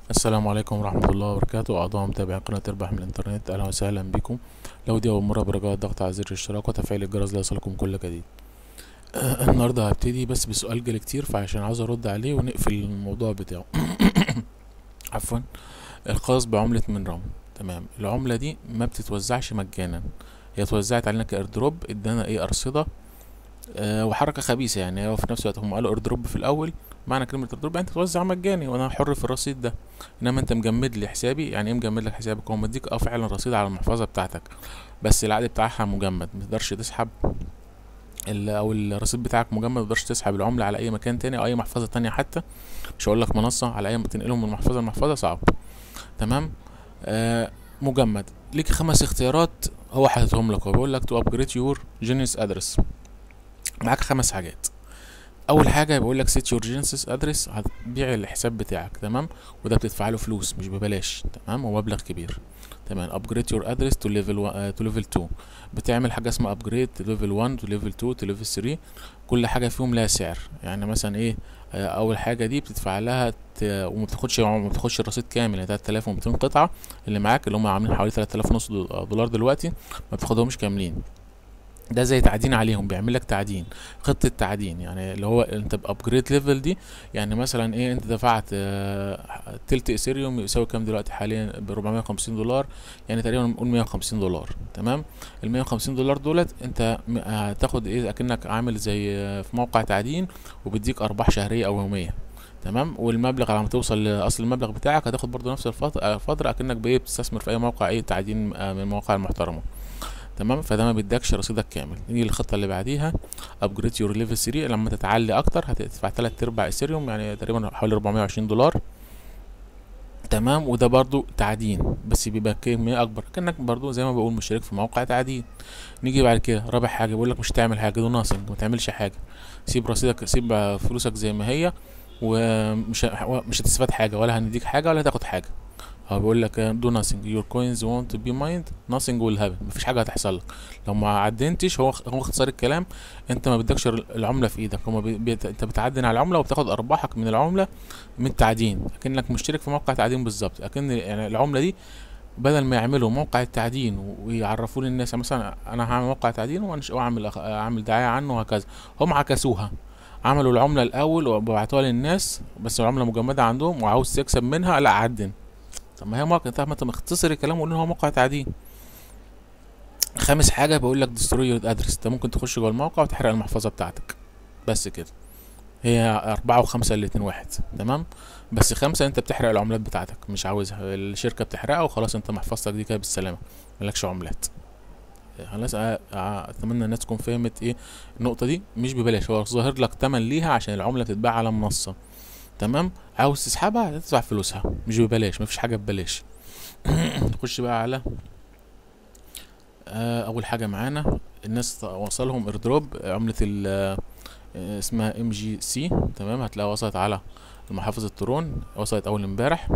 السلام عليكم ورحمة الله وبركاته أعضاء متابعين قناة ارباح من الإنترنت أهلا وسهلا بكم لو دي أول مرة برجاء الضغط على زر الاشتراك وتفعيل الجرس ليصلكم كل جديد آه، النهاردة هبتدي بس بسؤال جالي كتير فعشان عاوز أرد عليه ونقفل الموضوع بتاعه عفوا الخاص بعملة من رام تمام العملة دي ما بتتوزعش مجانا هي اتوزعت علينا كايردروب ادانا ايه أرصدة آه وحركة خبيثة يعني هو في نفس الوقت هم قالوا ايردروب في الأول معنى كلمة ايردروب يعني انت توزع مجاني وانا حر في الرصيد ده انما انت مجمد لي حسابي يعني ايه مجمد لك حسابك هو مديك اه فعلا رصيد على المحفظة بتاعتك بس العقد بتاعها مجمد متقدرش تسحب ال- او الرصيد بتاعك مجمد متقدرش تسحب العملة على اي مكان تاني او اي محفظة تانية حتى مش هقول لك منصة على اي تنقلهم من محفظة لمحفظة صعب تمام آه مجمد ليك خمس اختيارات هو حاططهم لك هو بيقول لك تو ابجريد يور جينيس ادرس معاك خمس حاجات اول حاجه بيقول لك سيت يور جينيسيس ادرس هتبيع الحساب بتاعك تمام وده بتدفع له فلوس مش ببلاش تمام هو مبلغ كبير تمام ابجريد يور ادرس تو ليفل تو ليفل 2 بتعمل حاجه اسمها ابجريد تو ليفل 1 تو ليفل 2 تو ليفل 3 كل حاجه فيهم لها سعر يعني مثلا ايه آه، اول حاجه دي بتدفع لها ت... وما بتاخدش ما بتاخدش الرصيد كامل يعني 3200 قطعه اللي معاك اللي هم عاملين حوالي 3000 ونص دولار دلوقتي ما بتاخدهمش كاملين ده زي تعدين عليهم بيعمل لك تعدين خطة تعدين يعني اللي هو انت بابجريد ليفل دي يعني مثلا ايه انت دفعت آه، تلت اثيريوم يساوي كام دلوقتي حاليا ب 450 دولار يعني تقريبا نقول 150 دولار تمام ال 150 دولار دولت انت م- هتاخد ايه اكنك عامل زي آه، في موقع تعدين وبيديك ارباح شهرية او يومية تمام والمبلغ على ما توصل لاصل المبلغ بتاعك هتاخد برضو نفس الفت- آه، الفترة اكنك بايه بتستثمر في اي موقع ايه تعدين آه، من المواقع المحترمة تمام فده ما بيدكش رصيدك كامل نيجي للخطه اللي بعديها ابجريد يور ليفل 3 لما تتعلي اكتر هتدفع 3 ارباع اثيريوم يعني تقريبا حوالي 420 دولار تمام وده برضو تعدين بس بيبقى كمية اكبر كانك برضو زي ما بقول مشترك في موقع تعدين نيجي بعد كده رابع حاجه بيقول لك مش تعمل حاجه دو ناثينج ما تعملش حاجه سيب رصيدك سيب فلوسك زي ما هي ومش مش هتستفاد حاجه ولا هنديك حاجه ولا هتاخد حاجه هو بيقول لك دو nothing your coins won't be mined nothing will happen مفيش حاجه هتحصل لك لو ما عدنتش هو هو اختصار الكلام انت ما بدكش العمله في ايدك هما بي... بي... انت بتعدن على العمله وبتاخد ارباحك من العمله من التعدين اكنك مشترك في موقع تعدين بالظبط اكن يعني العمله دي بدل ما يعملوا موقع التعدين ويعرفوا للناس يعني مثلا انا هعمل موقع تعدين وأنش- واعمل أخ- اعمل دعايه عنه وهكذا هم عكسوها عملوا العمله الاول وبعتوها للناس بس العمله مجمده عندهم وعاوز تكسب منها لا عدن طب ما هي موقع انت ما انت مختصر الكلام وقول ان هو موقع تعدين خامس حاجه بقول لك ديستروي يور ادرس انت ممكن تخش جوه الموقع وتحرق المحفظه بتاعتك بس كده هي أربعة وخمسة الاتنين واحد تمام بس خمسة انت بتحرق العملات بتاعتك مش عاوزها الشركة بتحرقها وخلاص انت محفظتك دي كده بالسلامة ملكش عملات خلاص آه، آه، اتمنى الناس تكون فهمت ايه النقطة دي مش ببلاش هو ظاهر لك تمن ليها عشان العملة بتتباع على منصة تمام عاوز تسحبها هتدفع فلوسها مش ببلاش مفيش حاجة ببلاش نخش بقى على آه، اول حاجة معانا الناس وصلهم ايردروب عملة ال آه، اسمها ام جي سي تمام هتلاقيها وصلت على المحافظ الترون وصلت اول امبارح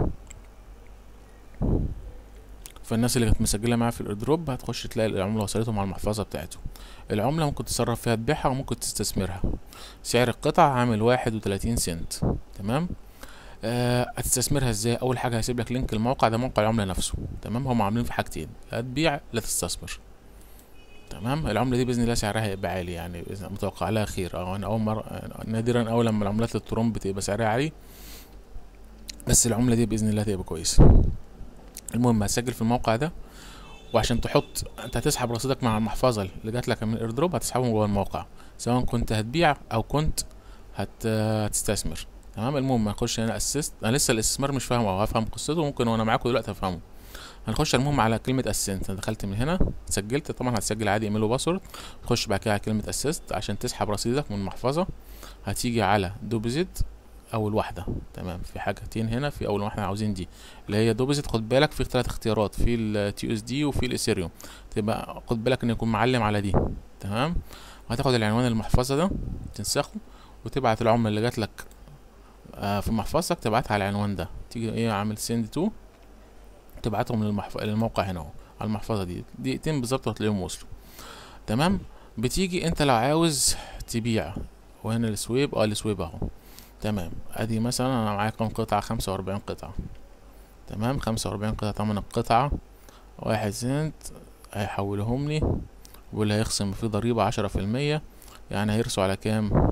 فالناس اللي كانت مسجله معايا في الايردروب هتخش تلاقي العمله وصلتهم على المحفظه بتاعتهم العمله ممكن تتصرف فيها تبيعها وممكن تستثمرها سعر القطع عامل واحد وتلاتين سنت تمام آه، هتستثمرها ازاي اول حاجه هسيب لك لينك الموقع ده موقع العمله نفسه تمام هم عاملين في حاجتين لا تبيع لا تستثمر تمام العمله دي باذن الله سعرها هيبقى عالي يعني بإذن- متوقع لها خير اه انا اول مره نادرا اول لما العملات الترون بتبقى سعرها عالي بس العمله دي باذن الله هتبقى كويسه المهم هتسجل في الموقع ده وعشان تحط انت هتسحب رصيدك مع المحفظه اللي جات لك من الايردروب هتسحبهم جوه الموقع سواء كنت هتبيع او كنت هت... هتستثمر تمام المهم هنخش هنا اسيست انا لسه الاستثمار مش فاهمه او هفهم قصته ممكن وانا معاكم دلوقتي هفهمه هنخش المهم على كلمه اسيست انا دخلت من هنا سجلت طبعا هتسجل عادي ايميل وباسورد تخش بعد كده على كلمه اسيست عشان تسحب رصيدك من المحفظه هتيجي على دوبوزيت اول واحده تمام في حاجتين هنا في اول واحده عاوزين دي اللي هي دوبوزيت خد بالك في ثلاث اختيارات في التي اس دي وفي الاثيريوم تبقى خد بالك ان يكون معلم على دي تمام وهتاخد العنوان المحفظه ده تنسخه وتبعت العمله اللي جات لك آه، في محفظتك تبعتها على العنوان ده تيجي ايه عامل سند تو تبعتهم للمحف... للموقع هنا اهو على المحفظه دي دقيقتين بالظبط وهتلاقيهم وصلوا تمام بتيجي انت لو عاوز تبيع وهنا السويب اه السويب اهو تمام ادي مثلا انا معايا كام قطعة خمسة واربعين قطعة تمام خمسة وأربعين قطعة تمن القطعة واحد سنت هيحولهم لي واللي هيخصم فيه ضريبة عشرة في المية يعني هيرسوا على كام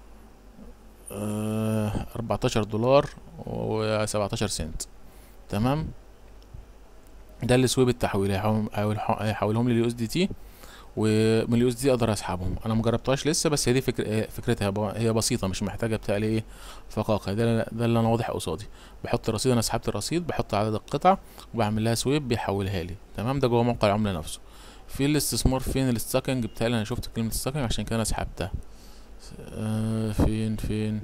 أربعتاشر دولار وسبعتاشر سنت تمام ده السويب التحويل هيحولهم لي اليو اس دي تي ومن اليو اس دي اقدر اسحبهم انا مجربتهاش لسه بس هي دي فكر فكرتها هي بسيطه مش محتاجه بتاع ايه فقاقه ده ده اللي انا واضح قصادي بحط الرصيد انا سحبت الرصيد بحط عدد القطع وبعمل لها سويب بيحولها لي تمام ده جوه موقع العمله نفسه في الاستثمار فين الستاكنج بتاعي انا شفت كلمه ستاكنج عشان كده انا سحبتها آه فين فين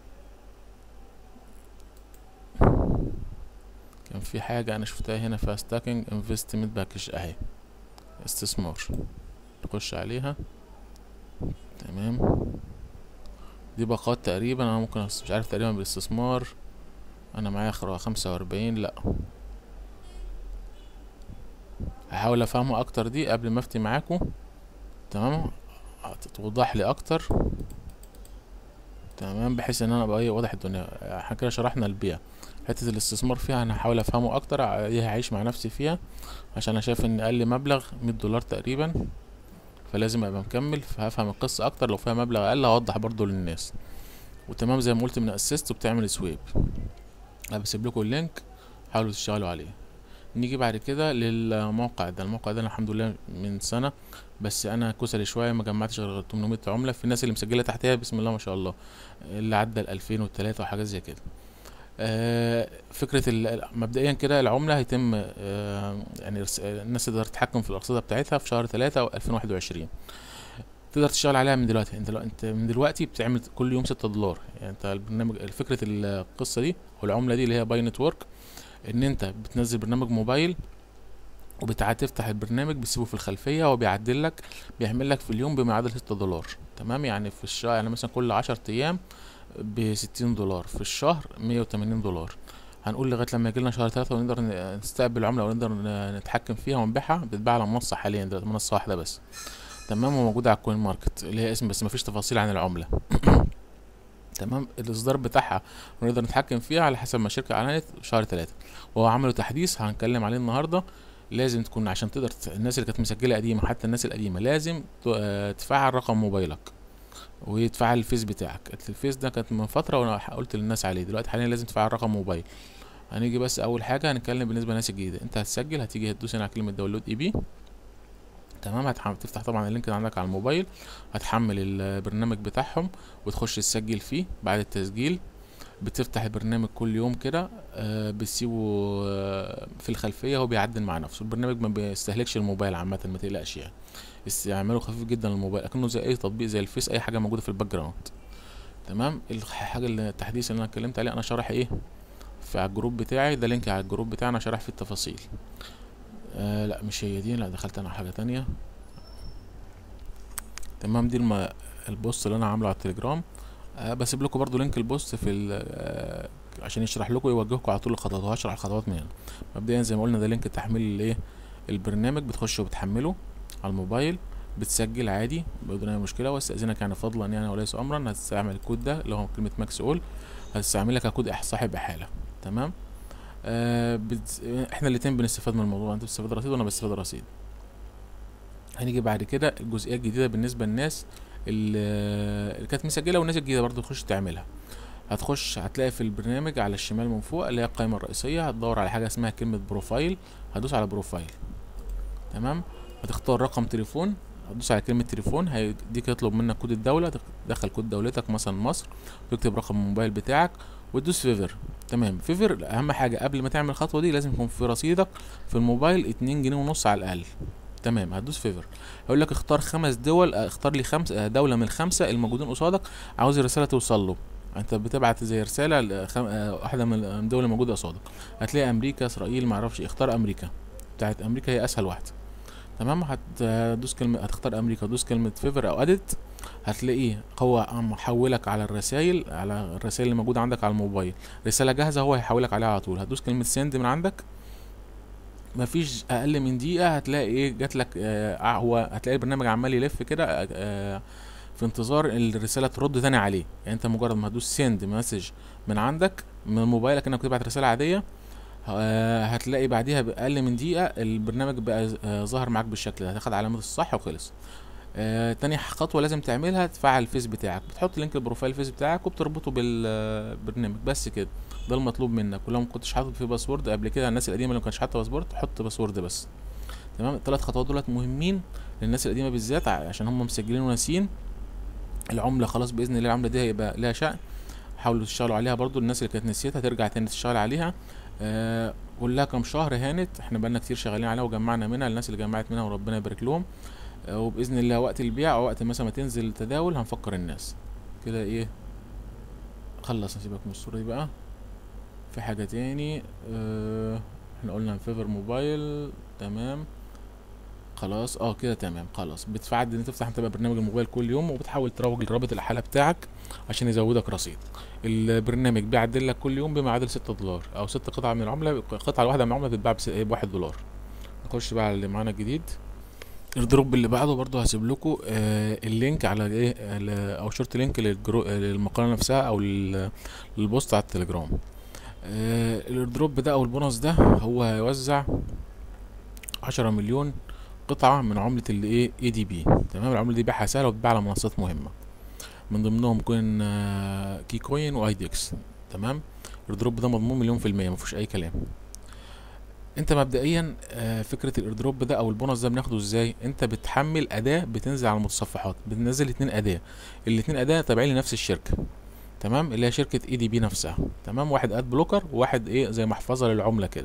كان في حاجة أنا شفتها هنا فيها ستاكينج انفستمنت باكج أهي استثمار نخش عليها تمام دي باقات تقريبا أنا ممكن مش عارف تقريبا بالاستثمار أنا معايا خمسة وأربعين لأ هحاول أفهمه أكتر دي قبل ما أفتي معاكم تمام توضح لي أكتر تمام بحيث ان انا ابقى ايه واضح الدنيا احنا كده شرحنا البيع حته الاستثمار فيها انا هحاول افهمه اكتر ايه هعيش مع نفسي فيها عشان انا شايف ان اقل مبلغ مية دولار تقريبا فلازم ابقى مكمل فهفهم القصه اكتر لو فيها مبلغ اقل هوضح برضو للناس وتمام زي ما قلت من اسيست وبتعمل سويب انا بسيب لكم اللينك حاولوا تشتغلوا عليه نيجي بعد كده للموقع ده الموقع ده أنا الحمد لله من سنه بس انا كسلي شويه ما جمعتش غير 800 عمله في الناس اللي مسجله تحتها بسم الله ما شاء الله اللي عدى ال 2000 و3 وحاجات زي كده آه فكرة مبدئيا كده العملة هيتم آه يعني الناس تقدر تتحكم في الأرصدة بتاعتها في شهر تلاتة ألفين واحد وعشرين تقدر تشتغل عليها من دلوقتي انت لو انت من دلوقتي بتعمل كل يوم ستة دولار يعني انت البرنامج فكرة القصة دي والعملة دي اللي هي باي نتورك ان انت بتنزل برنامج موبايل وبتفتح البرنامج بتسيبه في الخلفيه هو بيعدل لك بيعمل لك في اليوم بما يعادل ستة دولار تمام يعني في الشهر يعني مثلا كل عشر ايام بستين دولار في الشهر مية وتمانين دولار هنقول لغايه لما يجيلنا شهر تلاتة ونقدر نستقبل العمله ونقدر نتحكم فيها ونبيعها بتتباع على منصه حاليا دلوقتي منصه واحده بس تمام وموجوده على الكوين ماركت اللي هي اسم بس مفيش تفاصيل عن العمله تمام الاصدار بتاعها ونقدر نتحكم فيها على حسب ما الشركه اعلنت شهر تلاتة وهو عملوا تحديث هنتكلم عليه النهارده لازم تكون عشان تقدر الناس اللي كانت مسجله قديمه حتى الناس القديمه لازم تفعل رقم موبايلك ويتفعل الفيس بتاعك الفيس ده كانت من فتره وانا قلت للناس عليه دلوقتي حاليا لازم تفعل رقم موبايل هنيجي بس اول حاجه هنتكلم بالنسبه للناس الجديده انت هتسجل هتيجي هتدوس هنا على كلمه داونلود اي بي تمام هتفتح طبعا اللينك اللي عندك على الموبايل هتحمل البرنامج بتاعهم وتخش تسجل فيه بعد التسجيل بتفتح البرنامج كل يوم كده آه بتسيبه آه في الخلفيه هو بيعدل مع نفسه البرنامج ما بيستهلكش الموبايل عامه ما تقلقش يعني استعماله خفيف جدا للموبايل اكنه زي اي تطبيق زي الفيس اي حاجه موجوده في الباك جراوند تمام الحاجه اللي التحديث اللي انا اتكلمت عليه انا شارح ايه في على الجروب بتاعي ده لينك على الجروب بتاعنا شارح فيه التفاصيل آه لا مش هي دي لا دخلت انا على حاجه تانية تمام دي الم... البوست اللي انا عامله على التليجرام أه بسيب لكم برضو لينك البوست في أه عشان يشرح لكم يوجهكم على طول الخطوات وهشرح الخطوات من هنا مبدئيا زي ما قلنا ده لينك تحميل الايه البرنامج بتخش وبتحمله على الموبايل بتسجل عادي بدون اي مشكله واستاذنك يعني فضلا يعني وليس امرا هتستعمل الكود ده اللي هو كلمه ماكس اول هتستعملها ككود صاحب احاله تمام آه بت... احنا الاتنين بنستفاد من الموضوع انت بتستفاد رصيد وانا بستفاد رصيد هنيجي بعد كده الجزئيه الجديده بالنسبه للناس اللي كانت مسجله والناس الجديده برضو تخش تعملها هتخش هتلاقي في البرنامج على الشمال من فوق اللي هي القائمه الرئيسيه هتدور على حاجه اسمها كلمه بروفايل هتدوس على بروفايل تمام هتختار رقم تليفون هتدوس على كلمه تليفون هيديك يطلب منك كود الدوله تدخل كود دولتك مثلا مصر تكتب رقم الموبايل بتاعك وتدوس فيفر تمام فيفر اهم حاجه قبل ما تعمل الخطوه دي لازم يكون في رصيدك في الموبايل اتنين جنيه ونص على الاقل تمام هتدوس فيفر هيقول لك اختار خمس دول اختار لي خمس دوله من الخمسه الموجودين قصادك عاوز الرساله توصل له انت بتبعت زي رساله خم... واحده من الدول الموجوده قصادك هتلاقي امريكا اسرائيل معرفش اختار امريكا بتاعت امريكا هي اسهل واحده تمام هتدوس كلمه هتختار امريكا دوس كلمه فيفر او اديت هتلاقيه هو محولك على الرسائل على الرسائل اللي موجوده عندك على الموبايل رساله جاهزه هو هيحولك عليها على طول هتدوس كلمه سند من عندك مفيش اقل من دقيقه هتلاقي ايه جات لك آه هو هتلاقي البرنامج عمال يلف كده آه في انتظار الرساله ترد تاني عليه يعني انت مجرد ما تدوس سند مسج من عندك من موبايلك انك بتبعت رساله عاديه آه، هتلاقي بعديها بأقل من دقيقة البرنامج بقى آه، ظهر معاك بالشكل ده هتاخد علامة الصح وخلص آه، تاني خطوة لازم تعملها تفعل الفيس بتاعك بتحط لينك البروفايل الفيس بتاعك وبتربطه بالبرنامج بس كده ده المطلوب منك ولو ما كنتش حاطط فيه باسورد قبل كده الناس القديمة اللي ما كانش حاطة باسورد حط باسورد بس تمام الثلاث خطوات دولت مهمين للناس القديمة بالذات ع- عشان هم مسجلين وناسيين العملة خلاص بإذن الله العملة دي هيبقى لها شأن حاولوا تشتغلوا عليها برضو الناس اللي كانت نسيتها ترجع تاني تشتغل عليها آه كلها كام شهر هانت احنا بقالنا كتير شغالين عليها وجمعنا منها الناس اللي جمعت منها وربنا يبارك لهم آه وباذن الله وقت البيع او وقت مثلا ما تنزل التداول هنفكر الناس كده ايه خلص نسيبك من الصوره دي بقى في حاجه تاني اه احنا قلنا فيفر موبايل تمام خلاص اه كده تمام خلاص بتفعل ان تفتح متابع برنامج الموبايل كل يوم وبتحاول تروج لرابط الحاله بتاعك عشان يزودك رصيد البرنامج بيعدل لك كل يوم بما يعادل ستة دولار او ست قطع من العمله قطعه الواحده من العمله بتتباع بس- بواحد دولار نخش بقى على اللي معانا الجديد الدروب اللي بعده برضه هسيب لكم آه اللينك على ايه على- او شورت لينك للجرو آه، للمقاله نفسها او لل- للبوست على التليجرام آه الايردروب ده او البونص ده هو هيوزع عشرة مليون قطعة من عملة اللي ايه اي دي بي تمام العملة دي بيعها سهلة وبتباع على منصات مهمة من ضمنهم كوين آه، كي كوين واي دي اكس تمام الايردروب ده مضمون مليون في المية مفيهوش اي كلام انت مبدئيا آه، فكرة الايردروب ده او البونص ده بناخده ازاي انت بتحمل اداة بتنزل على المتصفحات بتنزل اتنين اداة الاتنين اداة تابعين لنفس الشركة تمام اللي هي شركة اي دي بي نفسها تمام واحد اد بلوكر وواحد ايه زي محفظة للعملة كده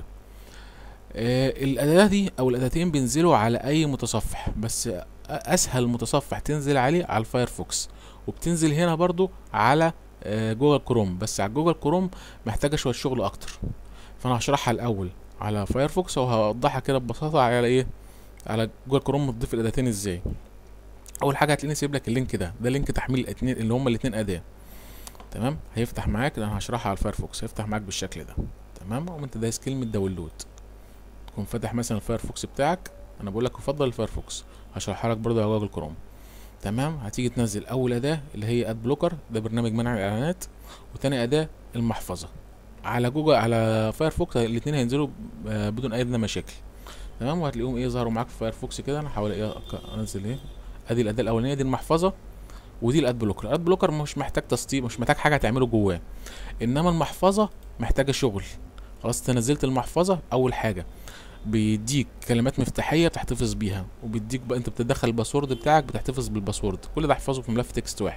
آه، الاداة دي او الاداتين بينزلوا على اي متصفح بس أ- اسهل متصفح تنزل عليه على الفايرفوكس وبتنزل هنا برضو على آه، جوجل كروم بس على جوجل كروم محتاجة شوية شغل اكتر فانا هشرحها الاول على فايرفوكس وهوضحها كده ببساطة على ايه على جوجل كروم تضيف الاداتين ازاي اول حاجة هتلاقيني سيب لك اللينك ده ده لينك تحميل الاتنين اللي هما الاتنين اداة تمام هيفتح معاك انا هشرحها على الفايرفوكس هيفتح معاك بالشكل ده تمام وانت دايس كلمة داونلود تكون فاتح مثلا الفايرفوكس بتاعك انا بقول لك افضل الفايرفوكس هشرحها لك برضه على جوجل كروم تمام هتيجي تنزل اول اداه اللي هي اد بلوكر ده برنامج منع الاعلانات وتاني اداه المحفظه على جوجل على فايرفوكس الاثنين هينزلوا آه، بدون اي ادنى مشاكل تمام وهتلاقيهم ايه ظهروا معاك في فايرفوكس كده انا هحاول ايه أك- انزل ايه ادي الاداه الاولانيه دي المحفظه ودي الاد بلوكر الاد بلوكر مش محتاج تسطيب مش محتاج حاجه تعمله جواه انما المحفظه محتاجه شغل خلاص انت نزلت المحفظه اول حاجه بيديك كلمات مفتاحيه بتحتفظ بيها وبيديك بقى انت بتدخل الباسورد بتاعك بتحتفظ بالباسورد كل ده احفظه في ملف تكست واحد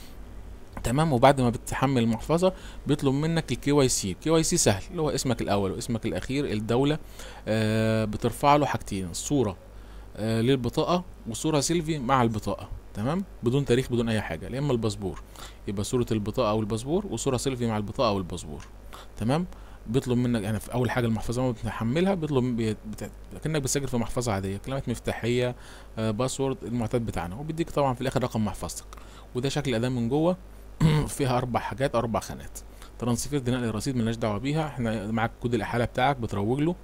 تمام وبعد ما بتحمل المحفظه بيطلب منك الكي واي سي الكي واي سي سهل اللي هو اسمك الاول واسمك الاخير الدوله آه بترفع له حاجتين صوره آه للبطاقه وصوره سيلفي مع البطاقه تمام بدون تاريخ بدون اي حاجه يا اما الباسبور يبقى صوره البطاقه او الباسبور وصوره سيلفي مع البطاقه او الباسبور تمام بيطلب منك يعني في اول حاجه المحفظه ما بتحملها بيطلب بي- بت... كانك بتسجل في محفظه عاديه كلمات مفتاحيه آه باسورد المعتاد بتاعنا وبيديك طبعا في الاخر رقم محفظتك وده شكل الاداه من جوه فيها اربع حاجات اربع خانات ترانسفير دي نقل الرصيد ملناش دعوه بيها احنا معاك كود الاحاله بتاعك بتروج له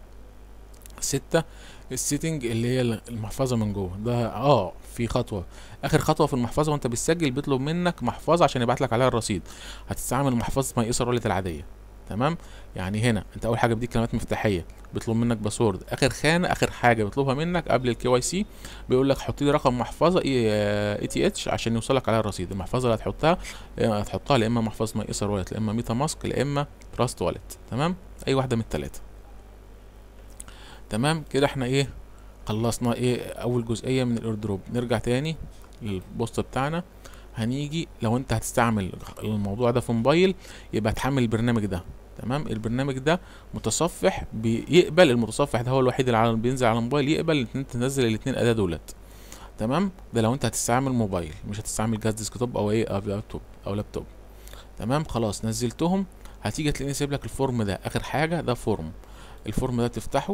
ستة السيتنج اللي هي المحفظه من جوه ده اه في خطوه اخر خطوه في المحفظه وانت بتسجل بيطلب منك محفظه عشان يبعت لك عليها الرصيد هتستعمل محفظه ماي ايسر والت العاديه تمام يعني هنا انت اول حاجه بديك كلمات مفتاحيه بيطلب منك باسورد اخر خانه اخر حاجه بيطلبها منك قبل الكي واي سي بيقول لك حط لي رقم محفظه اي تي اتش عشان يوصلك عليها الرصيد المحفظه اللي هتحطها آه، هتحطها يا اما محفظه ماي ايسر والت يا اما ميتا ماسك يا اما تراست والت تمام اي واحده من الثلاثه تمام كده احنا ايه خلصنا ايه اول جزئيه من الايردروب نرجع تاني للبوست بتاعنا هنيجي لو انت هتستعمل الموضوع ده في موبايل يبقى تحمل البرنامج ده تمام البرنامج ده متصفح بيقبل المتصفح ده هو الوحيد اللي على بينزل على الموبايل يقبل ان انت تنزل الاثنين اداه دولت تمام ده لو انت هتستعمل موبايل مش هتستعمل جهاز ديسكتوب او ايه او لابتوب او لابتوب تمام خلاص نزلتهم هتيجي تلاقيني سايب لك الفورم ده اخر حاجه ده فورم الفورم ده تفتحه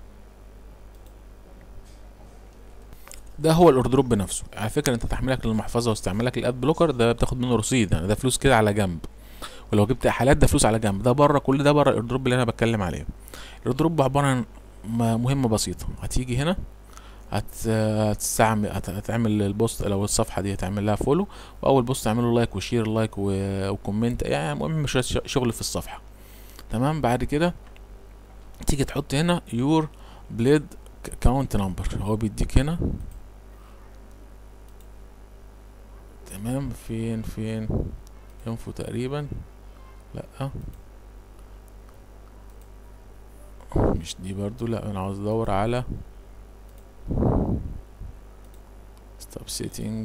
ده هو الايردروب بنفسه على فكره انت تحميلك للمحفظه واستعمالك للاد بلوكر ده بتاخد منه رصيد يعني ده فلوس كده على جنب ولو جبت حالات ده فلوس على جنب ده بره كل ده بره الايردروب اللي انا بتكلم عليه الايردروب عباره عن م- مهمه بسيطه هتيجي هنا هت هتستعمل هت- هتعمل البوست لو الصفحه دي هتعمل لها فولو واول بوست تعمل له لايك وشير لايك و- وكومنت يعني المهم شويه ش- شغل في الصفحه تمام بعد كده تيجي تحط هنا يور بليد كاونت نمبر هو بيديك هنا تمام فين فين انفو تقريبا لا مش دي برضو لا انا عاوز ادور على ستوب سيتنج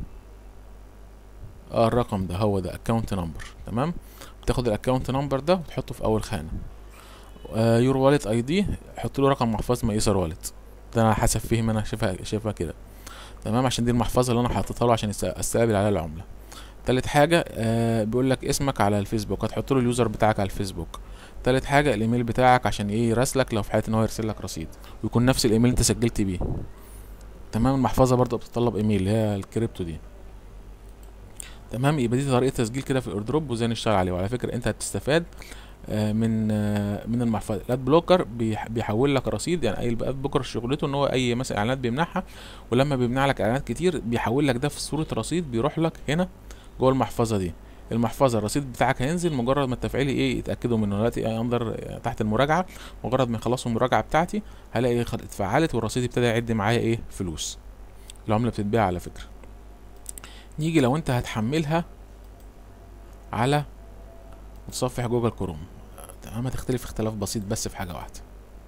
اه الرقم ده هو ده اكونت نمبر تمام بتاخد الاكونت نمبر ده وتحطه في اول خانه آه يور والت اي دي حط له رقم محفظه ميسر والت ده انا حسب فهم انا شايفها شايفها كده تمام عشان دي المحفظه اللي انا حاططها له عشان يست- استقبل عليها العمله تالت حاجه آه بيقول لك اسمك على الفيسبوك هتحط له اليوزر بتاعك على الفيسبوك تالت حاجه الايميل بتاعك عشان ايه يراسلك لو في حاله ان هو يرسل لك رصيد ويكون نفس الايميل اللي انت سجلت بيه تمام المحفظه برضه بتتطلب ايميل اللي هي الكريبتو دي تمام يبقى دي طريقه تسجيل كده في الايردروب وازاي نشتغل عليه وعلى فكره انت هتستفاد آه، من آه، من المحفظه الاد بلوكر بيح- بيحول لك رصيد يعني اي الاد بلوكر شغلته ان هو اي مثلا اعلانات بيمنعها ولما بيمنع لك اعلانات كتير بيحول لك ده في صوره رصيد بيروح لك هنا جوه المحفظه دي المحفظه الرصيد بتاعك هينزل مجرد ما التفعيلي ايه يتاكدوا منه دلوقتي انظر تحت المراجعه مجرد ما يخلصوا المراجعه بتاعتي هلاقي خد- اتفعلت والرصيد ابتدى يعد معايا ايه فلوس العمله بتتباع على فكره نيجي لو انت هتحملها على متصفح جوجل كروم تمام هتختلف اختلاف بسيط بس في حاجه واحده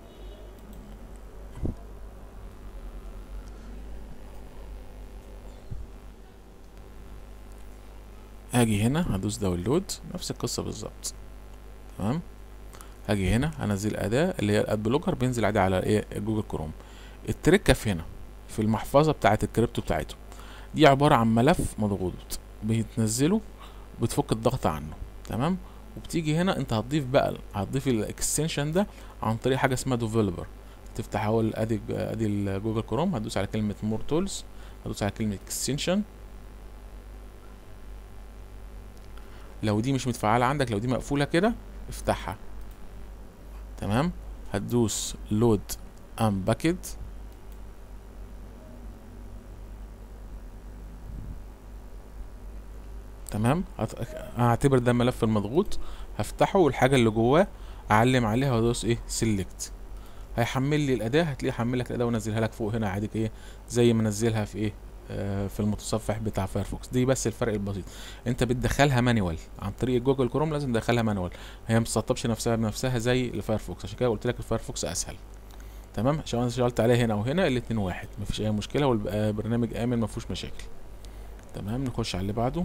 هاجي هنا هدوس داونلود نفس القصه بالظبط تمام هاجي هنا هنزل اداه اللي هي الاد بلوكر بينزل عادي على ايه جوجل كروم التركه في هنا في المحفظه بتاعه الكريبتو بتاعته دي عباره عن ملف مضغوط بتنزله بتفك الضغط عنه تمام وبتيجي هنا انت هتضيف بقى هتضيف الاكستنشن ده عن طريق حاجه اسمها ديفلوبر تفتح اول ادي ادي الجوجل كروم هتدوس على كلمه مور تولز هتدوس على كلمه اكستنشن لو دي مش متفعله عندك لو دي مقفوله كده افتحها تمام هتدوس لود ام باكيت تمام هت- هعتبر ده الملف المضغوط هفتحه والحاجه اللي جواه اعلم عليها وادوس ايه سيلكت هيحمل لي الاداه هتلاقيه حمل لك الاداه ونزلها لك فوق هنا عادي ايه زي ما نزلها في ايه آه في المتصفح بتاع فايرفوكس دي بس الفرق البسيط انت بتدخلها مانيوال عن طريق جوجل كروم لازم تدخلها مانيوال هي متسطبش نفسها بنفسها زي الفايرفوكس عشان كده قلت لك الفايرفوكس اسهل تمام عشان انا اشتغلت عليه هنا وهنا الاتنين واحد مفيش اي مشكله والبرنامج امن مفيهوش مشاكل تمام نخش على اللي بعده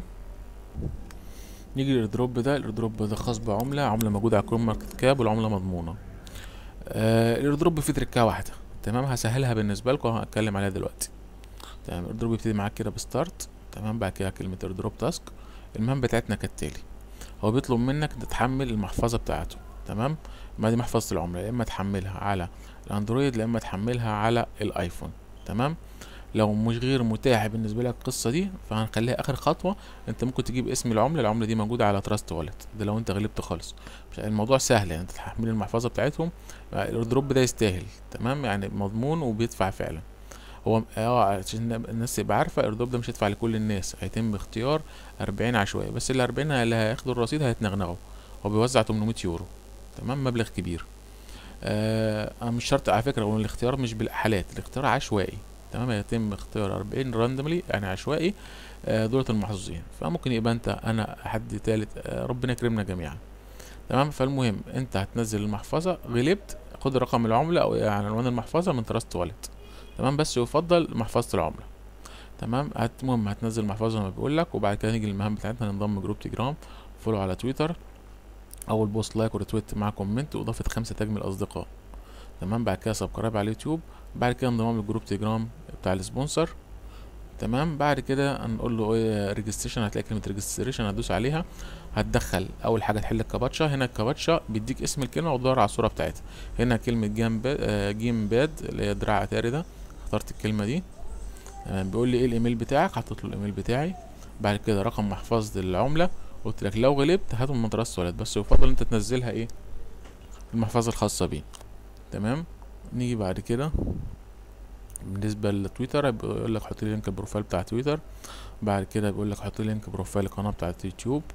نيجي للايردروب ده الايردروب ده خاص بعملة عملة موجودة على كروم ماركت كاب والعملة مضمونة آه الايردروب فيه تركة واحدة تمام هسهلها بالنسبة لكم وهتكلم عليها دلوقتي تمام الايردروب بيبتدي معاك كده بستارت تمام بعد كده كلمة ايردروب تاسك المهام بتاعتنا كالتالي هو بيطلب منك تتحمل المحفظة بتاعته تمام ما دي محفظة العملة يا اما تحملها على الاندرويد يا اما تحملها على الايفون تمام لو مش غير متاح بالنسبه لك القصه دي فهنخليها اخر خطوه انت ممكن تجيب اسم العمله العمله دي موجوده على تراست والت ده لو انت غلبت خالص مش الموضوع سهل يعني انت تحمل المحفظه بتاعتهم الايردروب ده يستاهل تمام يعني مضمون وبيدفع فعلا هو اه عشان الناس تبقى عارفه الايردروب ده مش هيدفع لكل الناس هيتم اختيار 40 عشوائي بس ال 40 اللي هياخدوا الرصيد هيتنغنغوا هو بيوزع 800 يورو تمام مبلغ كبير آه مش شرط على فكره هو الاختيار مش بالاحالات الاختيار عشوائي تمام يتم اختيار 40 راندوملي يعني عشوائي آه دولة المحظوظين فممكن يبقى انت انا حد تالت آه ربنا يكرمنا جميعا تمام فالمهم انت هتنزل المحفظة غلبت خد رقم العملة او يعني عنوان المحفظة من تراست والت تمام بس يفضل محفظة العملة تمام هت- المهم هتنزل المحفظة زي ما بيقول لك وبعد كده نيجي للمهام بتاعتنا ننضم جروب تيجرام فولو على تويتر اول بوست لايك وريتويت مع كومنت واضافة خمسة تاج من الاصدقاء تمام بعد كده سبسكرايب على اليوتيوب بعد كده انضمام للجروب تيجرام بتاع السبونسر تمام بعد كده هنقول له ايه ريجستريشن هتلاقي كلمه ريجستريشن هتدوس عليها هتدخل اول حاجه تحل الكابتشا هنا الكابتشا بيديك اسم الكلمه وتدور على الصوره بتاعتها هنا كلمه جيم باد آه جيم باد اللي هي دراع اتاري ده اخترت الكلمه دي تمام بيقول لي ايه الايميل بتاعك حطيت له الايميل بتاعي بعد كده رقم محفظه العمله قلت لك لو غلبت هاته من مدرسه ولد بس يفضل انت تنزلها ايه المحفظه الخاصه بيه تمام نيجي بعد كده بالنسبه لتويتر بيقول لك حط لي لينك البروفايل بتاع تويتر بعد كده بيقول لك حط لي لينك بروفايل القناه بتاعه يوتيوب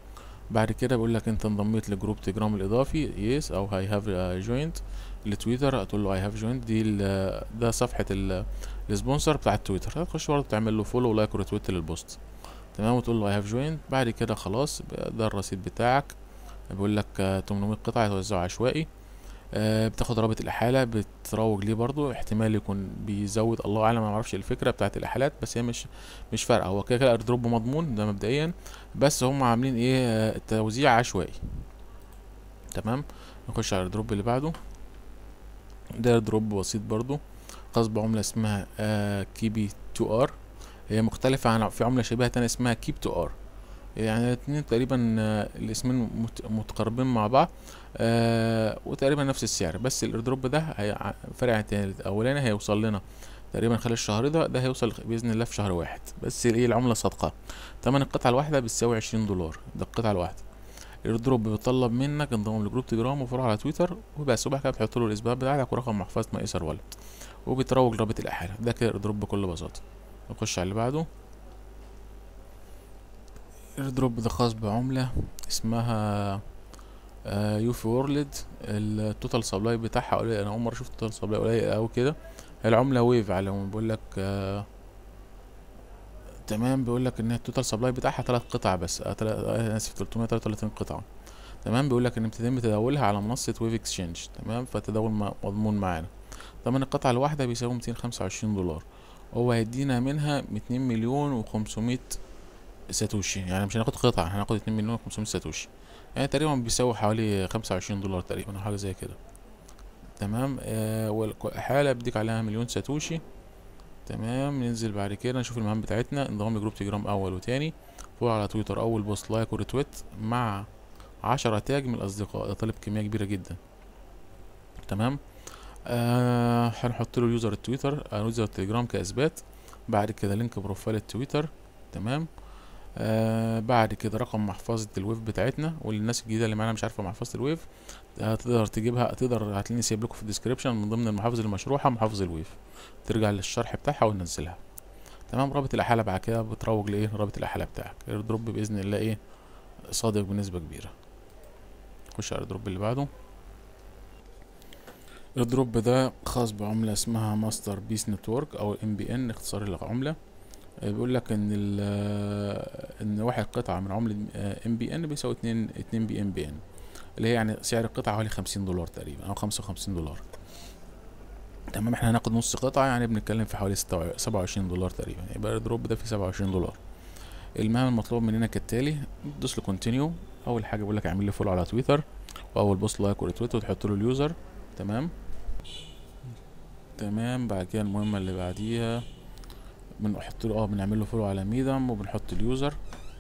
بعد كده بيقول لك انت انضميت لجروب تجرام الاضافي يس او هاي هاف جوينت لتويتر هتقول له اي هاف جوينت دي ال- ده صفحه ال- السبونسر بتاع تويتر هتخش برضه تعمل له فولو ولايك وريتويت للبوست تمام وتقول له اي هاف جوينت بعد كده خلاص بقى ده الرصيد بتاعك بيقول لك آه، 800 قطعه يتوزعوا عشوائي آه، بتاخد رابط الإحالة بتروج ليه برضو احتمال يكون بيزود الله أعلم ما معرفش الفكرة بتاعت الإحالات بس هي مش مش فارقة هو كده كده ايردروب مضمون ده مبدئيا بس هم عاملين ايه آه، توزيع عشوائي تمام نخش على الايردروب اللي بعده ده ايردروب بسيط برضو خاص بعملة اسمها آه كيبي تو ار هي مختلفة عن في عملة شبيهة تانية اسمها كيب تو ار يعني الاتنين تقريبا آه، الاسمين مت- متقاربين مع بعض آه وتقريبا نفس السعر بس الايردروب ده هي فرق عن التاني الاولاني هيوصل لنا تقريبا خلال الشهر ده ده هيوصل باذن الله في شهر واحد بس ايه العمله صادقه تمن القطعه الواحده بتساوي عشرين دولار ده القطعه الواحده الايردروب بيطلب منك انضمام لجروب تجرام وفروع على تويتر وبس وبعد كده بتحط له الاثبات بتاعتك ورقم محفظه مقيسر ولد وبتروج رابط الاحاله ده كده الايردروب بكل بساطه نخش على اللي بعده الايردروب ده خاص بعمله اسمها آه يوفي وورلد التوتال سبلاي بتاعها قليل انا اول مره اشوف التوتال سبلاي قليل اوي كده العمله ويف على ما بيقول لك آه تمام بيقول لك ان التوتال سبلاي بتاعها ثلاث قطع بس آه تلا- آه، انا اسف 333 قطعه تمام بيقول لك ان بتتم تداولها على منصه ويف اكسشينج تمام فالتداول م- مضمون معانا تمن القطعه الواحده بيساوي 225 دولار هو هيدينا منها 2 مليون و500 ساتوشي يعني مش هناخد قطعه هناخد 2 مليون و500 ساتوشي يعني تقريبا بيساوي حوالي خمسة وعشرين دولار تقريبا او حاجه زي كده تمام آه والحالة بديك عليها مليون ساتوشي تمام ننزل بعد كده نشوف المهام بتاعتنا انضمام لجروب تجرام اول وتاني فولو على تويتر اول بوست لايك وريتويت مع عشرة تاج من الاصدقاء ده طالب كمية كبيرة جدا تمام آه هنحط له يوزر التويتر آه يوزر التليجرام كاثبات بعد كده لينك بروفايل التويتر تمام آه بعد كده رقم محفظة الويف بتاعتنا وللناس الجديدة اللي معانا مش عارفة محفظة الويف هتقدر تجيبها تقدر هتلاقيني سايب لكم في الديسكريبشن من ضمن المحافظ المشروحة محافظ الويف ترجع للشرح بتاعها وننزلها تمام رابط الأحالة بعد كده بتروج لإيه رابط الأحالة بتاعك الايردروب بإذن الله إيه صادق بنسبة كبيرة خش على الايردروب اللي بعده الايردروب ده خاص بعملة اسمها ماستر بيس نتورك أو ام بي ان اختصار العملة آه، بيقول لك ان ال ان واحد قطعة من عملة ام بي ان بيساوي اتنين اتنين بي ام بي ان اللي هي يعني سعر القطعة حوالي خمسين دولار تقريبا او خمسة وخمسين دولار تمام احنا هناخد نص قطعة يعني بنتكلم في حوالي سبعة وعشرين دولار تقريبا يبقى الدروب ده فيه سبعة وعشرين دولار المهام المطلوب مننا كالتالي تدوس له كونتينيو اول حاجة بيقول لك اعمل لي فولو على تويتر واول بوست لايك وريتويت وتحط له اليوزر تمام تمام بعد كده المهمة اللي بعديها بنحط له اه بنعمل له فولو على ميدم وبنحط اليوزر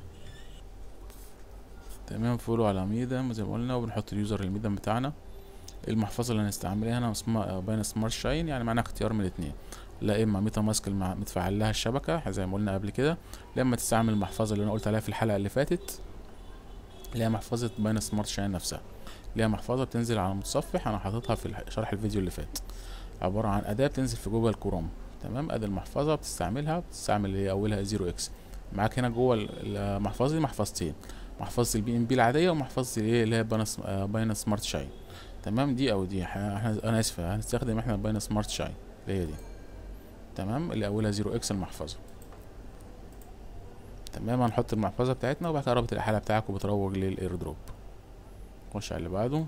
تمام فولو على ميدم زي ما قلنا وبنحط اليوزر الميدم بتاعنا المحفظه اللي هنستعملها هنا اسمها باين سمارت شاين يعني معناها اختيار من الاثنين لا اما ميتا ماسك المع- متفعل لها الشبكه زي ما قلنا قبل كده لا اما تستعمل المحفظه اللي انا قلت عليها في الحلقه اللي فاتت اللي هي محفظه باين سمارت شاين نفسها اللي هي محفظه بتنزل على المتصفح انا حاططها في الح- شرح الفيديو اللي فات عباره عن اداه بتنزل في جوجل كروم تمام ادي المحفظه بتستعملها بتستعمل اللي هي اولها زيرو اكس معاك هنا جوه ال- المحفظه دي محفظتين محفظه البي ام بي العاديه ومحفظه الايه اللي هي باينس آه، باينس سمارت شاين تمام دي او دي احنا احنا- انا اسف هنستخدم احنا الباينس سمارت شاين اللي هي دي تمام اللي اولها زيرو اكس المحفظه تمام هنحط المحفظه بتاعتنا وبعد كده رابط الاحاله بتاعك وبتروج للايردروب نخش على اللي بعده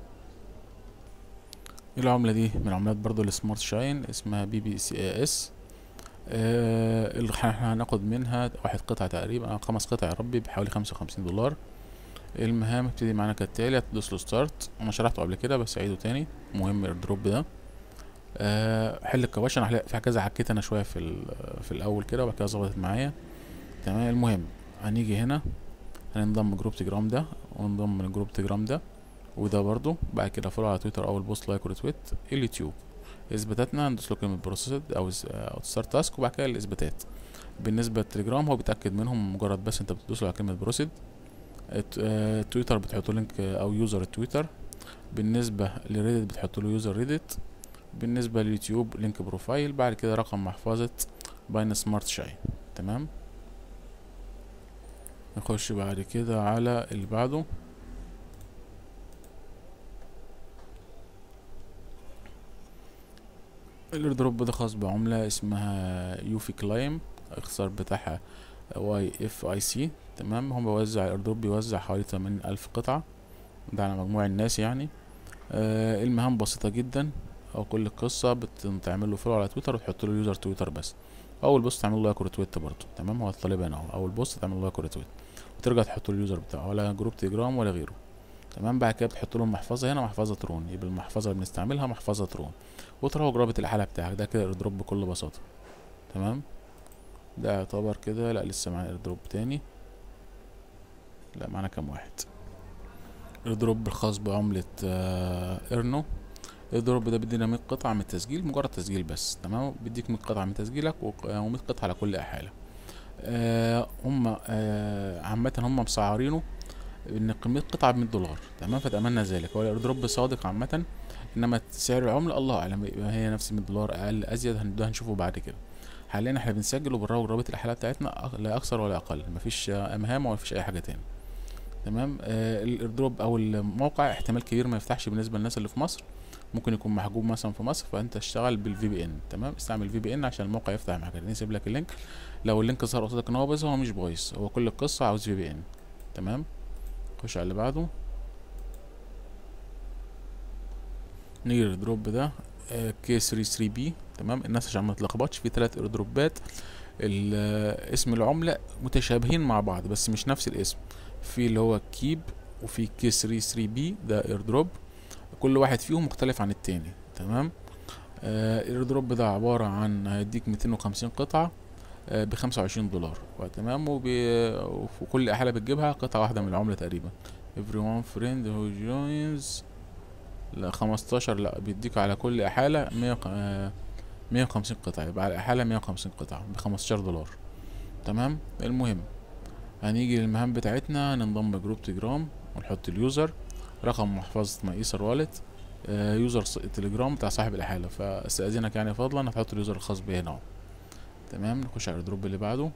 العملة دي من عملات برضو السمارت شاين اسمها بي بي سي اس آه اللي احنا هناخد منها واحد قطعة تقريبا أو خمس قطع يا ربي بحوالي خمسة وخمسين دولار المهام بتبتدي معانا كالتالي هتدوس له ستارت انا شرحته قبل كده بس اعيده تاني مهم الايردروب ده آه حل الكباش انا هلاقي في كذا حكيت انا شويه في ال- في الاول كده وبعد كده ظبطت معايا تمام المهم هنيجي هنا هننضم جروب تجرام ده وننضم من جروب تجرام ده وده برضو بعد كده فولو على تويتر اول بوست لايك وريتويت اليوتيوب اثباتاتنا هندوس له كلمه بروسيسد او س- او ستارت تاسك وبعد كده الاثباتات بالنسبه للتليجرام هو بيتاكد منهم مجرد بس انت بتدوس له على كلمه بروسيد الت- آه، تويتر بتحط له لينك آه، او يوزر التويتر بالنسبه لريدت بتحط له يوزر ريدت بالنسبه لليوتيوب لينك بروفايل بعد كده رقم محفظه باين سمارت شاي تمام نخش بعد كده على اللي بعده الايردروب ده خاص بعملة اسمها يوفي كلايم الاختصار بتاعها واي اف اي سي تمام هم بيوزع الايردروب بيوزع حوالي 80 الف قطعة ده على مجموع الناس يعني آه المهام بسيطة جدا او كل قصة بتعمل له فولو على تويتر وتحط له يوزر تويتر بس اول بوست تعمل له لايك وريتويت برضه تمام هو الطالب هنا اهو اول بوست تعمل له لايك وريتويت وترجع تحط له اليوزر بتاعه ولا جروب تليجرام ولا غيره تمام بعد كده بتحط لهم محفظة هنا محفظة ترون يبقى المحفظة اللي بنستعملها محفظة ترون وتروج رابط الحالة بتاعك ده كده ايردروب بكل بساطة تمام ده يعتبر كده لا لسه معانا ايردروب تاني لا معانا كام واحد ايردروب الخاص بعملة آه ايرنو الايردروب ده بيدينا 100 قطعة من التسجيل مجرد تسجيل بس تمام بيديك 100 قطعة من تسجيلك و100 قطعة على كل حالة آه هم آه عامة هم مسعرينه ان قيمة قطعة ب 100 دولار تمام فتأملنا ذلك هو الايردروب صادق عامة انما سعر العملة الله اعلم هي نفس 100 دولار اقل ازيد ده هنشوفه بعد كده حاليا احنا بنسجل وبنروج رابط الحالة بتاعتنا لا اكثر ولا اقل مفيش مهام ومفيش اي حاجة تاني تمام آه الايردروب او الموقع احتمال كبير ما يفتحش بالنسبة للناس اللي في مصر ممكن يكون محجوب مثلا في مصر فانت اشتغل بالفي بي ان تمام استعمل في بي ان عشان الموقع يفتح معاك نسيب لك اللينك لو اللينك ظهر قصادك ان هو بايظ هو مش بايظ هو كل القصة عاوز في بي ان تمام خش على اللي بعده نيجي للدروب ده كي 3 3 بي تمام الناس عشان ما تلخبطش في ثلاث ايردروبات اسم العملة متشابهين مع بعض بس مش نفس الاسم في اللي هو كيب وفي كي 3 3 بي ده ايردروب كل واحد فيهم مختلف عن التاني تمام آه الايردروب ده عبارة عن هيديك 250 قطعة آه بخمسة وعشرين دولار تمام وفي كل حالة بتجيبها قطعة واحدة من العملة تقريبا everyone friend who joins لا خمستاشر لا بيديك على كل حالة مية آه مية وخمسين قطعة يبقى على حالة مية وخمسين قطعة بخمستاشر دولار تمام المهم هنيجي للمهام بتاعتنا ننضم جروب تجرام ونحط اليوزر رقم محفظة مايسر والت آه يوزر تليجرام بتاع صاحب الحالة فاستأذنك يعني فضلا هتحط اليوزر الخاص بيه هنا تمام نخش على الايردروب اللي بعده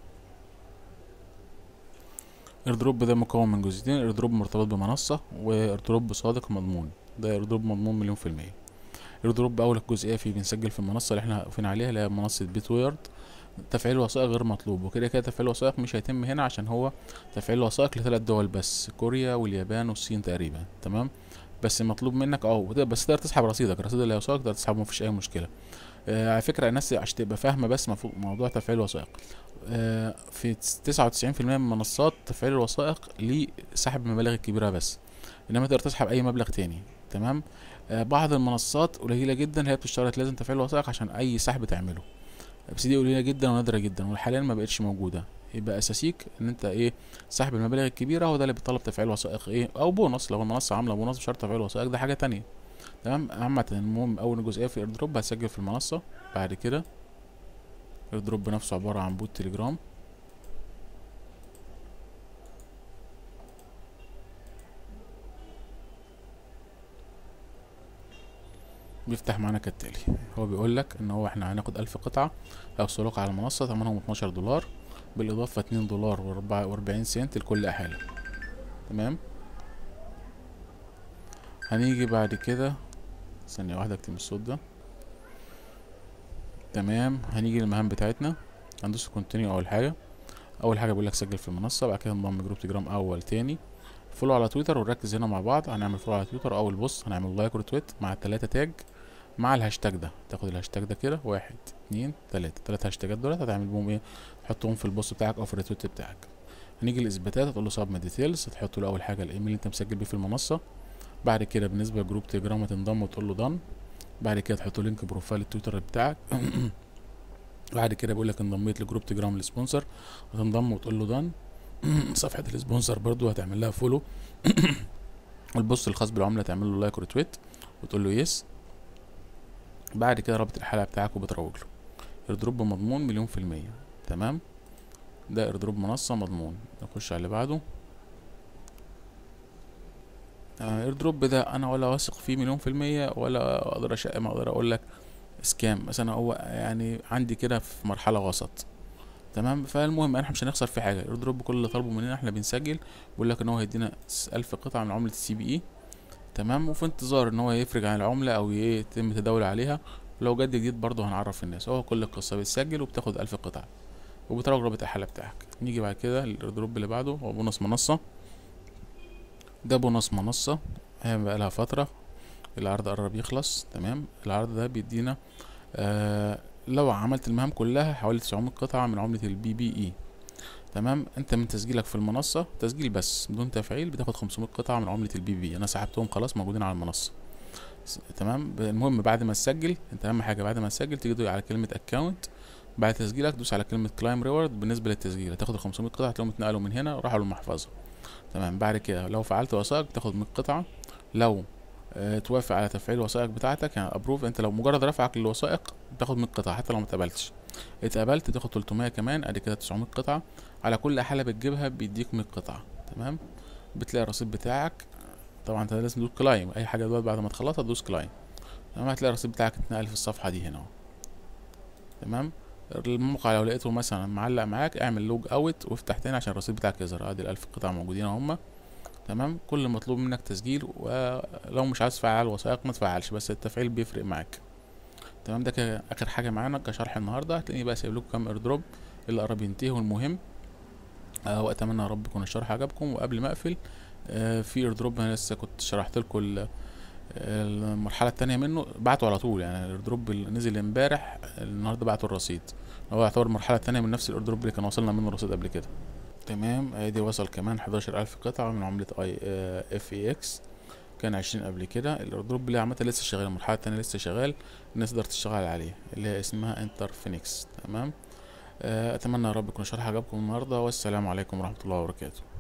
الايردروب ده مكون من جزئين ايردروب مرتبط بمنصة وايردروب صادق مضمون ده ايردروب مضمون مليون في المية ايردروب اول جزئية فيه بنسجل في المنصة اللي احنا واقفين عليها اللي هي منصة بيت ويرد تفعيل الوثائق غير مطلوب وكده كده تفعيل الوثائق مش هيتم هنا عشان هو تفعيل الوثائق لثلاث دول بس كوريا واليابان والصين تقريبا تمام بس مطلوب منك اه بس تقدر تسحب رصيدك رصيد الوثائق تقدر تسحبه مفيش اي مشكله آه على فكره الناس عشان تبقى فاهمه بس موضوع تفعيل الوثائق آه في تسعة وتسعين في المية من منصات تفعيل الوثائق لسحب المبالغ الكبيرة بس انما تقدر تسحب اي مبلغ تاني تمام آه بعض المنصات قليلة جدا هي بتشترط لازم تفعيل الوثائق عشان اي سحب تعمله بس دي قليلة جدا ونادرة جدا وحاليا ما بقتش موجودة يبقى اساسيك ان انت ايه سحب المبالغ الكبيرة هو ده اللي بيطلب تفعيل وثائق ايه او بونص لو المنصة عاملة بونص بشرط تفعيل وثائق ده حاجة تانية تمام عامة المهم اول جزئية في ايردروب هتسجل في المنصة بعد كده ايردروب نفسه عبارة عن بوت تليجرام بيفتح معانا كالتالي هو بيقول لك ان هو احنا هناخد الف قطعة هيوصلوك على المنصة ثمنهم اتناشر دولار بالاضافة اتنين دولار واربعين سنت لكل حالة تمام هنيجي بعد كده ثانية واحدة اكتب الصوت ده تمام هنيجي للمهام بتاعتنا هندوس كونتينيو اول حاجة اول حاجة بيقول لك سجل في المنصة بعد كده انضم جروب تجرام اول تاني فولو على تويتر ونركز هنا مع بعض هنعمل فولو على تويتر اول بص هنعمل لايك وتويت مع التلاتة تاج مع الهاشتاج ده تاخد الهاشتاج ده كده واحد اتنين تلاتة تلات هاشتاجات دولت هتعمل بهم ايه تحطهم في البوست بتاعك او في الريتويت بتاعك هنيجي الاثباتات هتقول له سب ديتيلز تحط له اول حاجه الايميل اللي انت مسجل بيه في المنصه بعد كده بالنسبه لجروب تليجرام هتنضم وتقول له دان بعد كده تحط لينك بروفايل التويتر بتاعك بعد كده بيقول لك انضميت لجروب تليجرام السبونسر هتنضم وتقول له دان صفحه السبونسر برضو هتعمل لها فولو البوست الخاص بالعمله تعمل له لايك وريتويت وتقول له يس بعد كده رابط الحلقه بتاعك وبتروج له ايردروب مضمون مليون في المية تمام ده ايردروب منصة مضمون نخش على اللي بعده آه ايردروب ده انا ولا واثق فيه مليون في المية ولا اقدر اشقم اقدر اقول لك سكام مثلا هو يعني عندي كده في مرحلة وسط تمام فالمهم احنا مش هنخسر في حاجه الايردروب كل اللي طالبه مننا احنا بنسجل بيقول لك ان هو هيدينا ألف قطعه من عمله السي بي اي تمام وفي انتظار ان هو يفرج عن العمله او يتم التداول عليها لو جد جديد برضه هنعرف الناس هو كل القصه بتسجل وبتاخد ألف قطعه وبتراجع رابط الحاله بتاعك نيجي بعد كده الايردروب اللي بعده هو بونص منصه ده بونص منصه هي بقى لها فتره العرض قرب يخلص تمام العرض ده بيدينا آه لو عملت المهام كلها حوالي 900 قطعة من عملة البي بي اي تمام انت من تسجيلك في المنصة تسجيل بس بدون تفعيل بتاخد 500 قطعة من عملة البي بي انا سحبتهم خلاص موجودين على المنصة س- تمام المهم بعد ما تسجل انت اهم حاجة بعد ما تسجل تيجي تدوس على كلمة اكونت بعد تسجيلك دوس على كلمة كلايم ريورد بالنسبة للتسجيل هتاخد ال 500 قطعة هتلاقيهم اتنقلوا من هنا وراحوا للمحفظة تمام بعد كده لو فعلت وثائق تاخد 100 قطعة لو آه، توافق على تفعيل الوثائق بتاعتك يعني ابروف انت لو مجرد رفعك للوثائق بتاخد 100 قطعة حتى لو ما اتقبلتش اتقبلت تاخد 300 كمان ادي كده 900 قطعة على كل حالة بتجيبها بيديك 100 قطعة تمام بتلاقي الرصيد بتاعك طبعا انت لازم تدوس كلايم اي حاجة دلوقتي بعد ما تخلصها تدوس كلايم تمام هتلاقي الرصيد بتاعك اتنقل في الصفحة دي هنا اهو تمام الموقع لو لقيته مثلا معلق معاك اعمل لوج اوت وافتح تاني عشان الرصيد بتاعك يظهر ادي الالف قطعة موجودين اهما تمام كل المطلوب منك تسجيل ولو مش عايز تفعل وثائق ما تفعلش بس التفعيل بيفرق معاك تمام ده كده اخر حاجه معانا كشرح النهارده هتلاقيني بقى سايب لكم كام ايردروب اللي قرب ينتهي والمهم آه واتمنى يا رب يكون الشرح عجبكم وقبل ما اقفل آه في ايردروب انا لسه كنت شرحت لكم ال- المرحله التانية منه بعته على طول يعني الايردروب اللي نزل امبارح النهارده بعته الرصيد هو يعتبر المرحله التانية من نفس الايردروب اللي كان وصلنا منه الرصيد قبل كده تمام ادي وصل كمان 11000 قطعة من عملة اي اف اي اكس كان 20 قبل كده الايردروب اللي عامة لسه شغال المرحلة التانية لسه شغال الناس تقدر تشتغل عليه اللي هي اسمها انتر فينيكس تمام آه، اتمنى يا رب يكون الشرح عجبكم النهارده والسلام عليكم ورحمة الله وبركاته